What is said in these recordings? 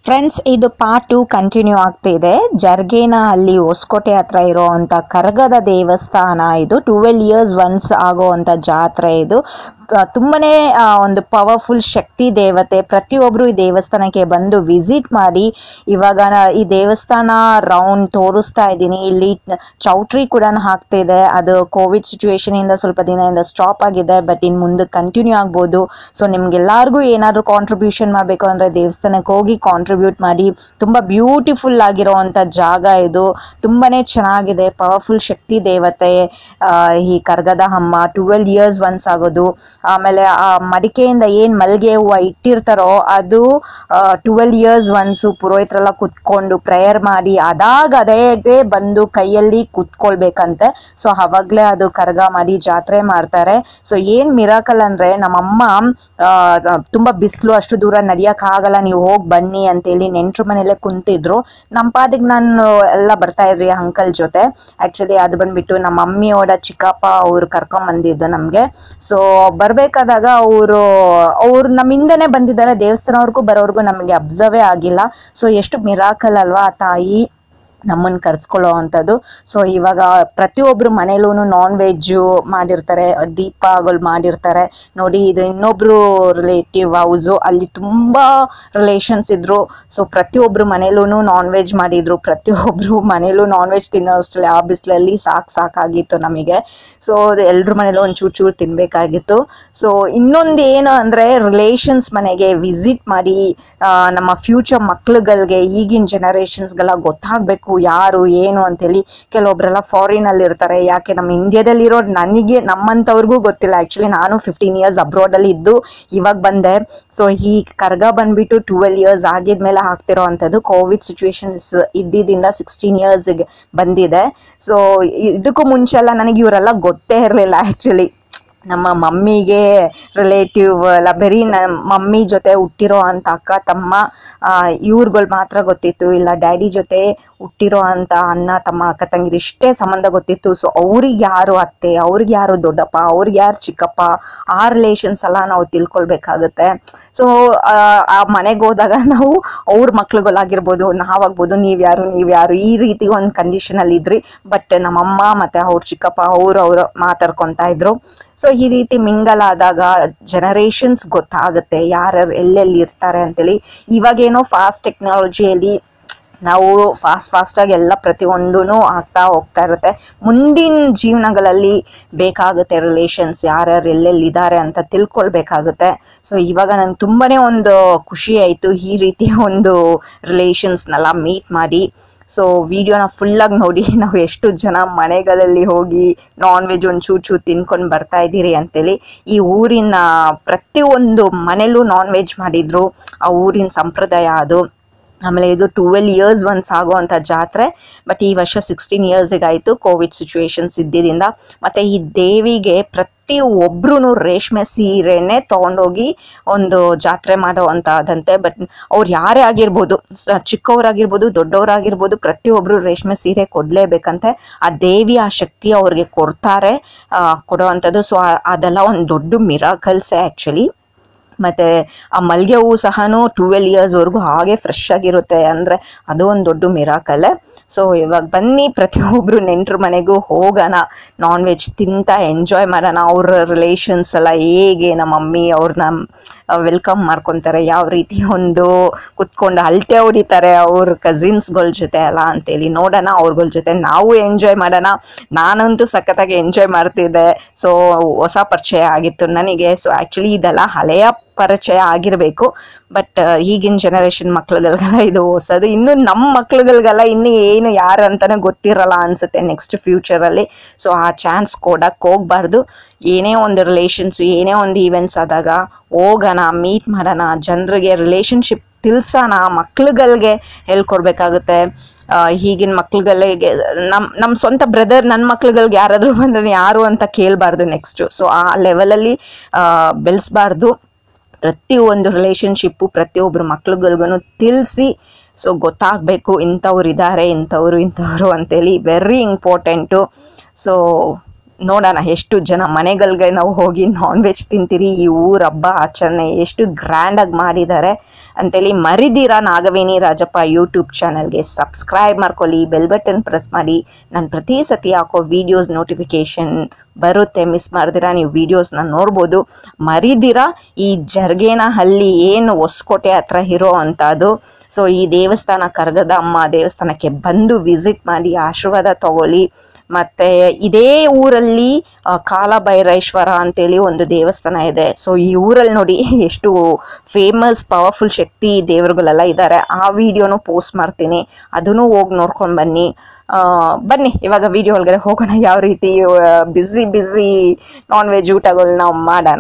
friends ಇದು part two continue ಆಗ್ತಿದೆ ಜರ್ಗೇನ ಅಲ್ಲಿ ಹೊಸಕೋಟೆ ಹತ್ರ ಇರೋವಂಥ ಕರಗದ ದೇವಸ್ಥಾನ ಇದು ಟ್ವೆಲ್ ಇಯರ್ಸ್ ಒನ್ಸ್ ಆಗೋವಂಥ ಜಾತ್ರೆ ಇದು ಪ- ತುಂಬನೇ ಆ, ಒಂದು ಪವರ್ಫುಲ್ ಶಕ್ತಿ ದೇವತೆ ಪ್ರತಿಯೊಬ್ಬರು ಈ ದೇವಸ್ಥಾನಕ್ಕೆ ಬಂದು ವಿಸಿಟ್ ಮಾಡಿ ಇವಾಗ ನಾ- ಈ ದೇವಸ್ಥಾನ ರೌಂಡ್ ತೋರಿಸ್ತಾ ಇದ್ದೀನಿ ಇಲ್ಲಿ ಚೌಟ್ರಿ ಕೂಡ ಹಾಕ್ತಿದೆ ಅದು ಕೋವಿಡ್ ಸಿಚುವೇಶನ್ ಇಂದ ಸ್ವಲ್ಪ ದಿನದಿಂದ ಸ್ಟಾಪ್ ಆಗಿದೆ ಬಟ್ ಇನ್ನು ಮುಂದೆ ಕಂಟಿನ್ಯೂ ಆಗ್ಬೋದು ಸೊ ನಿಮ್ಗೆಲ್ಲರಿಗೂ ಏನಾದರೂ ಕಾಂಟ್ರಿಬ್ಯೂಷನ್ ಮಾಡಬೇಕು ಅಂದರೆ ದೇವಸ್ಥಾನಕ್ಕೆ ಹೋಗಿ ಕಾಂಟ್ರಿಬ್ಯೂಟ್ ಮಾಡಿ ತುಂಬ ಬ್ಯೂಟಿಫುಲ್ ಆಗಿರೋವಂಥ ಜಾಗ ಇದು ತುಂಬಾನೇ ಚೆನ್ನಾಗಿದೆ ಪವರ್ಫುಲ್ ಶಕ್ತಿ ದೇವತೆ ಆ, ಈ ಕರ್ಗದ ಅಮ್ಮ ಟ್ವೆಲ್ ಇಯರ್ಸ್ ಒನ್ಸ್ ಆಗೋದು ಆಮೇಲೆ ಆ ಮಡಿಕೆಯಿಂದ ಏನು ಮಲ್ಲಿಗೆ ಹೂವು ಇಟ್ಟಿರ್ತಾರೋ ಅದು ಟ್ವೆಲ್ ಇಯರ್ಸ್ ಒನ್ಸು ಪುರೋಹಿತರೆಲ್ಲ ಕುತ್ಕೊಂಡು ಪ್ರೇಯರ್ ಮಾಡಿ ಅದಾಗ ಅದೇಗೆ ಬಂದು ಕೈಯಲ್ಲಿ ಕುತ್ಕೊಳ್ಬೇಕಂತೆ ಸೊ ಅವಾಗಲೇ ಅದು ಕರ್ಗ ಮಾಡಿ ಜಾತ್ರೆ ಮಾಡ್ತಾರೆ ಸೊ ಏನು ಮಿರಾಕಲ್ ಅಂದರೆ ನಮ್ಮಮ್ಮ ಆ, ತುಂಬ ಬಿಸಿಲು ಅಷ್ಟು ದೂರ ನಡಿಯೋಕ್ಕಾಗಲ್ಲ ನೀವು ಹೋಗಿ ಬನ್ನಿ ಅಂತೇಳಿ ನೆಂಟ್ರ ಮನೆಯಲ್ಲೇ ಕುಂತಿದ್ರು ನಮ್ಮ ಪಾದಿಗೆ ನಾನು ಎಲ್ಲ ಬರ್ತಾ ಇದ್ರಿ ಅಂಕಲ್ ಜೊತೆ ಆ್ಯಕ್ಚುಲಿ ಅದು ಬಂದ್ಬಿಟ್ಟು ನಮ್ಮ ಮಮ್ಮಿಯೋಡ ಚಿಕ್ಕಪ್ಪ ಅವ್ರು ಕರ್ಕೊಂಬಂದಿದ್ದು ನಮಗೆ ಸೊ ಬರಬೇಕಾದಾಗ ಅವರು ಅವ್ರು ನಮ್ಮ ಹಿಂದೆನೇ ಬಂದಿದ್ದಾರೆ ದೇವಸ್ಥಾನವರೆಗೂ ಬರೋರ್ಗು ನಮಗೆ ಅಬ್ಸರ್ವೇ ಆಗಿಲ್ಲ ಸೊ ಎಷ್ಟು ಮಿರಾಕಲ್ ಅಲ್ವಾ ಆ ತಾಯಿ ನಮ್ಮನ್ನು ಕರ್ಸ್ಕೊಳ್ಳೋ ಅಂಥದ್ದು ಸೊ ಇವಾಗ ಪ್ರತಿಯೊಬ್ಬರು ಮನೇಲೂ ನಾನ್ ವೆಜ್ಜು ಮಾಡಿರ್ತಾರೆ ದೀಪಗಳು ಮಾಡಿರ್ತಾರೆ ನೋಡಿ ಇದು ಇನ್ನೊಬ್ರು ರಿಲೇಟಿವ್ ಹೌಸು ಅಲ್ಲಿ ತುಂಬ ರಿಲೇಷನ್ಸ್ ಇದ್ರು ಸೊ ಪ್ರತಿಯೊಬ್ಬರು ಮನೇಲೂ ನಾನ್ ವೆಜ್ ಮಾಡಿದ್ರು ಪ್ರತಿಯೊಬ್ಬರು ಮನೇಲೂ ನಾನ್ ವೆಜ್ ತಿನ್ನೋ ಅಷ್ಟರಲ್ಲಿ ಆ ಬಿಸಿಲಲ್ಲಿ ಸಾಕು ಸಾಕಾಗಿತ್ತು ನಮಗೆ ಸೊ ಎಲ್ರ ಮನೇಲೂ ಒಂದು ಚೂರು ಚೂರು ತಿನ್ನಬೇಕಾಗಿತ್ತು ಸೊ ಇನ್ನೊಂದು ಏನು ಅಂದರೆ ರಿಲೇಷನ್ಸ್ ಮನೆಗೆ ವಿಸಿಟ್ ಮಾಡಿ ಆ, ನಮ್ಮ ಫ್ಯೂಚರ್ ಮಕ್ಳುಗಳಿಗೆ ಈಗಿನ ಜನರೇಷನ್ಸ್ಗೆಲ್ಲ ಗೊತ್ತಾಗಬೇಕು ಯಾರು ಏನು ಅಂತೇಳಿ ಕೆಲವೊಬ್ರೆಲ್ಲ ಫಾರಿನಲ್ಲಿ ಇರ್ತಾರೆ ಯಾಕೆ ನಮ್ಮ ಇಂಡಿಯಾದಲ್ಲಿರೋ ನನಗೆ ನಮ್ಮಂಥವ್ರಿಗೂ ಗೊತ್ತಿಲ್ಲ ಆ್ಯಕ್ಚುಲಿ ನಾನು ಫಿಫ್ಟೀನ್ ಇಯರ್ಸ್ ಅಬ್ರಾಡಲ್ಲಿ ಇದ್ದು ಇವಾಗ ಬಂದೆ ಸೊ ಈ ಕರ್ಗ ಬಂದ್ಬಿಟ್ಟು ಟ್ವೆಲ್ ಇಯರ್ಸ್ ಆಗಿದ್ಮೇಲೆ ಆಗ್ತಿರೋ ಅಂಥದ್ದು ಕೋವಿಡ್ ಸಿಚುವೇಶನ್ಸ್ ಇದ್ದಿದ್ದರಿಂದ ಸಿಕ್ಸ್ಟೀನ್ ಇಯರ್ಸ್ಗೆ ಬಂದಿದೆ ಸೊ ಇದಕ್ಕೂ ಮುಂಚೆ ಎಲ್ಲ ನನಗೆ ಇವರೆಲ್ಲ ಗೊತ್ತೇ ಇರಲಿಲ್ಲ ಆ್ಯಕ್ಚುಲಿ ನಮ್ಮ ಮಮ್ಮಿಗೆ ರಿಲೇಟಿವ್ ಎಲ್ಲ ಬರೀ ನಮ್ಮ ಮಮ್ಮಿ ಜೊತೆ ಹುಟ್ಟಿರೋ ಅಂಥ ಅಕ್ಕ ತಮ್ಮ ಇವ್ರುಗಳು ಮಾತ್ರ ಗೊತ್ತಿತ್ತು ಇಲ್ಲ ಡ್ಯಾಡಿ ಜೊತೆ ಹುಟ್ಟಿರೋ ಅಂಥ ಅಣ್ಣ ತಮ್ಮ ಅಕ್ಕ ತಂಗಿರು ಇಷ್ಟೇ ಸಂಬಂಧ ಗೊತ್ತಿತ್ತು ಸೊ ಅವ್ರಿಗೆ ಯಾರು ಅತ್ತೆ ಅವ್ರಿಗೆ ಯಾರು ದೊಡ್ಡಪ್ಪ ಅವ್ರಿಗೆ ಯಾರು ಚಿಕ್ಕಪ್ಪ ಆ ರಿಲೇಷನ್ಸ್ ಎಲ್ಲ ನಾವು ತಿಳ್ಕೊಳ್ಬೇಕಾಗುತ್ತೆ ಸೊ ಆ ಮನೆಗೆ ಹೋದಾಗ ನಾವು ಅವ್ರ ಮಕ್ಳುಗಳಾಗಿರ್ಬೋದು ನಾವಾಗ್ಬೋದು ನೀವು ಯಾರು ನೀವು ಯಾರು ಈ ರೀತಿ ಒಂದು ಕಂಡೀಷನಲ್ಲಿ ಇದ್ರಿ ಬಟ್ ನಮ್ಮಮ್ಮ ಮತ್ತು ಅವ್ರ ಚಿಕ್ಕಪ್ಪ ಅವರು ಅವರು ಮಾತಾಡ್ಕೊತಾ ಇದ್ರು ಸೊ ಈ ರೀತಿ ಮಿಂಗಲ್ ಆದಾಗ ಜನರೇಷನ್ಸ್ ಗೊತ್ತಾಗುತ್ತೆ ಯಾರ್ಯಾರು ಎಲ್ಲೆಲ್ಲಿ ಇರ್ತಾರೆ ಅಂತೇಳಿ ಇವಾಗೇನೋ ಫಾಸ್ಟ್ ಟೆಕ್ನಾಲಜಿಯಲ್ಲಿ ನಾವು ಫಾಸ್ಟ್ ಫಾಸ್ಟಾಗಿ ಎಲ್ಲ ಪ್ರತಿಯೊಂದೂ ಆಗ್ತಾ ಹೋಗ್ತಾ ಇರುತ್ತೆ ಮುಂದಿನ ಜೀವನಗಳಲ್ಲಿ ಬೇಕಾಗುತ್ತೆ ರಿಲೇಷನ್ಸ್ ಯಾರ್ಯಾರು ಎಲ್ಲೆಲ್ಲಿ ಇದ್ದಾರೆ ಅಂತ ತಿಳ್ಕೊಳ್ಬೇಕಾಗುತ್ತೆ ಸೊ ಇವಾಗ ನಂಗೆ ತುಂಬಾ ಒಂದು ಖುಷಿ ಆಯಿತು ಈ ರೀತಿ ಒಂದು ರಿಲೇಷನ್ಸ್ನೆಲ್ಲ ಮೀಟ್ ಮಾಡಿ ಸೊ ವಿಡಿಯೋನ ಫುಲ್ಲಾಗಿ ನೋಡಿ ನಾವು ಎಷ್ಟು ಜನ ಮನೆಗಳಲ್ಲಿ ಹೋಗಿ ನಾನ್ ವೆಜ್ ಒಂದು ಚೂ ಚೂ ತಿನ್ಕೊಂಡು ಬರ್ತಾ ಇದ್ದೀರಿ ಅಂತೇಳಿ ಈ ಊರಿನ ಪ್ರತಿಯೊಂದು ಮನೇಲೂ ನಾನ್ ವೆಜ್ ಮಾಡಿದ್ರು ಆ ಊರಿನ ಸಂಪ್ರದಾಯ ಅದು ಆಮೇಲೆ ಇದು ಟ್ವೆಲ್ ಇಯರ್ಸ್ ಒನ್ಸ್ ಆಗುವಂಥ ಜಾತ್ರೆ ಬಟ್ ಈ ವರ್ಷ ಸಿಕ್ಸ್ಟೀನ್ ಇಯರ್ಸಿಗೆ ಆಯಿತು ಕೋವಿಡ್ ಸಿಚುವೇಶನ್ಸ್ ಇದ್ದಿದ್ದರಿಂದ ಮತ್ತು ಈ ದೇವಿಗೆ ಪ್ರತಿ ಒಬ್ರು ರೇಷ್ಮೆ ಸೀರೆನೇ ತೊಗೊಂಡೋಗಿ ಒಂದು ಜಾತ್ರೆ ಮಾಡೋವಂಥದ್ದಂತೆ ಬಟ್ ಅವ್ರು ಯಾರೇ ಆಗಿರ್ಬೋದು ಸ- ಚಿಕ್ಕವರಾಗಿರ್ಬೋದು ದೊಡ್ಡವರಾಗಿರ್ಬೋದು ಪ್ರತಿಯೊಬ್ಬರು ರೇಷ್ಮೆ ಸೀರೆ ಕೊಡಲೇಬೇಕಂತೆ ಆ ದೇವಿ ಆ ಶಕ್ತಿ ಅವ್ರಿಗೆ ಕೊಡ್ತಾರೆ ಆ, ಕೊಡೋವಂಥದ್ದು ಸೊ ಅದೆಲ್ಲ ಒಂದು ದೊಡ್ಡ ಮಿರಾಕಲ್ಸೇ ಆ್ಯಕ್ಚುಲಿ ಮತ್ತು ಆ ಮಲ್ಲಿಗೆ ಹೂವು ಸಹನೂ ಟ್ವೆಲ್ ಇಯರ್ಸ್ವರೆಗೂ ಹಾಗೆ ಫ್ರೆಶ್ ಆಗಿರುತ್ತೆ ಅಂದರೆ ಅದು ಒಂದು ದೊಡ್ಡ ಮಿರಾಕಲ್ಲೇ ಸೊ ಇವಾಗ ಬನ್ನಿ ಪ್ರತಿಯೊಬ್ಬರು ನೆಂಟ್ರ ಮನೆಗೂ ಹೋಗೋಣ ನಾನ್ ವೆಜ್ ತಿಂತ ಎಂಜಾಯ್ ಮಾಡೋಣ ಅವ್ರ ರಿಲೇಷನ್ಸ್ ಎಲ್ಲ ಹೇಗೆ ನಮ್ಮ ಮಮ್ಮಿ ಅವ್ರನ್ನ ವೆಲ್ಕಮ್ ಮಾಡ್ಕೊತಾರೆ ಯಾವ ರೀತಿ ಒಂದು ಕುತ್ಕೊಂಡು ಅಲ್ಟೆ ಹೊಡಿತಾರೆ ಅವ್ರ ಕಸಿನ್ಸ್ಗಳ ಜೊತೆ ಎಲ್ಲ ಅಂತೇಳಿ ನೋಡೋಣ ಅವ್ರಗಳ ಜೊತೆ ನಾವು ಎಂಜಾಯ್ ಮಾಡೋಣ ನಾನಂತೂ ಸಖತ್ತಾಗಿ ಎಂಜಾಯ್ ಮಾಡ್ತಿದ್ದೆ ಸೊ ಹೊಸ ಪರಿಚಯ ಆಗಿತ್ತು ನನಗೆ ಸೊ ಆ್ಯಕ್ಚುಲಿ ಇದೆಲ್ಲ ಹಳೆಯ ಪರಿಚಯ ಆಗಿರಬೇಕು ಬಟ್ ಈಗಿನ ಜನರೇಷನ್ ಮಕ್ಳುಗಳಿಗೆಲ್ಲ ಇದು ಹೊಸದು ಇನ್ನು ನಮ್ಮ ಮಕ್ಳುಗಳಿಗೆಲ್ಲ ಇನ್ನು ಏನು ಯಾರು ಅಂತಲೇ ಗೊತ್ತಿರಲ್ಲ ಅನಿಸುತ್ತೆ ನೆಕ್ಸ್ಟ್ ಫ್ಯೂಚರಲ್ಲಿ ಸೊ ಆ ಚಾನ್ಸ್ ಕೊಡಕ್ಕೆ ಹೋಗ್ಬಾರ್ದು ಏನೇ ಒಂದು ರಿಲೇಷನ್ಸ್ ಏನೇ ಒಂದು ಈವೆಂಟ್ಸ್ ಆದಾಗ ಹೋಗೋಣ ಮೀಟ್ ಮಾಡೋಣ ಜನರಿಗೆ ರಿಲೇಷನ್ಶಿಪ್ ತಿಳ್ಸೋಣ ಮಕ್ಳುಗಳಿಗೆ ಹೇಳ್ಕೊಡ್ಬೇಕಾಗುತ್ತೆ ಆ, ಈಗಿನ ಮಕ್ಳುಗಳಿಗೆ ನಮ್ಮ ನಮ್ಮ ಸ್ವಂತ ಬ್ರದರ್ ನನ್ನ ಮಕ್ಳುಗಳಿಗೆ ಯಾರಾದರೂ ಬಂದ್ರೆ ಯಾರು ಅಂತ ಕೇಳಬಾರ್ದು ನೆಕ್ಸ್ಟು ಸೊ ಆ ಲೆವೆಲಲ್ಲಿ ಬೆಳೆಸ್ಬಾರ್ದು ಪ್ರತಿಯೊಂದು ರಿಲೇಷನ್ಶಿಪ್ಪು ಪ್ರತಿಯೊಬ್ಬರು ಮಕ್ಳುಗಳಿಗೂ ತಿಳಿಸಿ ಸೊ ಗೊತ್ತಾಗಬೇಕು ಇಂಥವ್ರು ಇದ್ದಾರೆ ಇಂಥವ್ರು ಇಂಥವ್ರು ಅಂತೇಳಿ ವೆರಿ ಇಂಪಾರ್ಟೆಂಟು ಸೊ ನೋಡೋಣ ಎಷ್ಟು ಜನ ಮನೆಗಳಿಗೆ ನಾವು ಹೋಗಿ ನಾನ್ ವೆಜ್ ತಿಂತೀರಿ ಈ ಊರ ಹಬ್ಬ ಆಚರಣೆ ಎಷ್ಟು ಗ್ರ್ಯಾಂಡಾಗಿ ಮಾಡಿದ್ದಾರೆ ಅಂತೇಳಿ ಮರಿದಿರ ನಾಗವೇಣಿ ರಾಜಪ್ಪ ಯೂಟ್ಯೂಬ್ ಚಾನಲ್ಗೆ ಸಬ್ಸ್ಕ್ರೈಬ್ ಮಾಡ್ಕೊಳ್ಳಿ ಬೆಲ್ ಬಟನ್ ಪ್ರೆಸ್ ಮಾಡಿ ನಾನು ಪ್ರತಿ ಸತಿ ಹಾಕೋ ವೀಡಿಯೋಸ್ ನೋಟಿಫಿಕೇಷನ್ ಬರುತ್ತೆ ಮಿಸ್ ಮಾಡ್ದಿರ ನೀವು ವೀಡಿಯೋಸ್ನ ನೋಡ್ಬೋದು ಮರಿದಿರ ಈ ಜರ್ಗೇನಹಳ್ಳಿ ಏನು ಹೊಸಕೋಟೆ ಹತ್ರ ಇರೋ ಅಂಥದ್ದು ಸೊ ಈ ದೇವಸ್ಥಾನ ಕರಗದ ಅಮ್ಮ ದೇವಸ್ಥಾನಕ್ಕೆ ಬಂದು ವಿಸಿಟ್ ಮಾಡಿ ಆಶೀರ್ವಾದ ತಗೊಳ್ಳಿ ಮತ್ತು ಇದೇ ಊರಲ್ಲಿ ಆ, ಕಾಲಭೈರೇಶ್ವರ ಅಂತೇಳಿ ಒಂದು ದೇವಸ್ಥಾನ ಇದೆ ಸೊ ಈ ಊರಲ್ಲಿ ನೋಡಿ ಎಷ್ಟು ಫೇಮಸ್ ಪವರ್ಫುಲ್ ಶಕ್ತಿ ದೇವರುಗಳೆಲ್ಲ ಇದ್ದಾರೆ ಆ ವಿಡಿಯೋನು ಪೋಸ್ಟ್ ಮಾಡ್ತೀನಿ ಅದನ್ನು ಹೋಗಿ ನೋಡ್ಕೊಂಡು ಬನ್ನಿ ಆ, ಬನ್ನಿ ಇವಾಗ ವಿಡಿಯೋ ಒಳಗಡೆ ಹೋಗೋಣ ಯಾವ ರೀತಿ ಬ್ಯುಸಿ ಬ್ಯುಸಿ ನಾನ್ ವೆಜ್ ಊಟಗಳು ನಾವು ಮಾಡೋಣ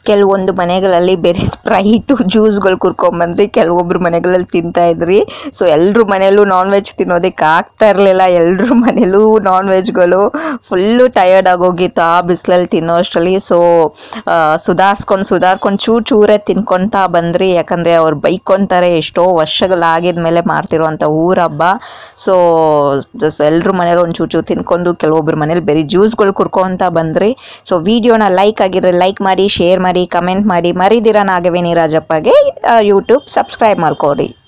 ಕೆಲವೊಂದು ಮನೆಗಳಲ್ಲಿ ಬೇರೆ ಸ್ಪ್ರೈಟು ಜ್ಯೂಸ್ಗಳು ಕುರ್ಕೊಂಬಂದ್ರಿ ಕೆಲವೊಬ್ರು ಮನೆಗಳಲ್ಲಿ ತಿಂತಾ ಇದ್ರಿ ಸೊ ಎಲ್ಲರೂ ಮನೆಯಲ್ಲೂ ನಾನ್ ವೆಜ್ ತಿನ್ನೋದಕ್ಕೆ ಆಗ್ತಾ ಇರಲಿಲ್ಲ ಎಲ್ಲರ ಮನೇಲೂ ನಾನ್ ವೆಜ್ಗಳು ಫುಲ್ಲು ಟಯರ್ಡ್ ಆಗೋಗಿತ್ತು ಆ ಬಿಸಿಲಲ್ಲಿ ತಿನ್ನೋ ಅಷ್ಟರಲ್ಲಿ ಸೊ ಸುಧಾರಿಸ್ಕೊಂಡು ಸುಧಾರ್ಕೊಂಡು ಚೂರು ಚೂರೇ ತಿನ್ಕೊತಾ ಬಂದ್ರಿ ಯಾಕಂದರೆ ಅವ್ರು ಬೈಕೊಂತಾರೆ ಎಷ್ಟೋ ವರ್ಷಗಳಾಗಿದ್ಮೇಲೆ ಮಾಡ್ತಿರೋವಂಥ ಊರ ಹಬ್ಬ ಸೊ ಎಲ್ಲರ ಮನೇಲಿ ಒಂದು ಚೂರು ಚೂರು ತಿನ್ಕೊಂಡು ಕೆಲವೊಬ್ರು ಮನೇಲಿ ಬರೀ ಜ್ಯೂಸ್ಗಳು ಕುರ್ಕೊಂತ ಬಂದ್ರಿ ಸೊ ವಿಡಿಯೋನ ಲೈಕ್ ಆಗಿದ್ರೆ ಲೈಕ್ ಮಾಡಿ ಶೇರ್ ಮಾಡಿ ಕಮೆಂಟ್ ಮಾಡಿ ಮರಿದಿರ ನಾಗವೇಣಿ ರಾಜಪ್ಪಗೆ ಯೂಟ್ಯೂಬ್ ಸಬ್ಸ್ಕ್ರೈಬ್ ಮಾಡ್ಕೊಡಿ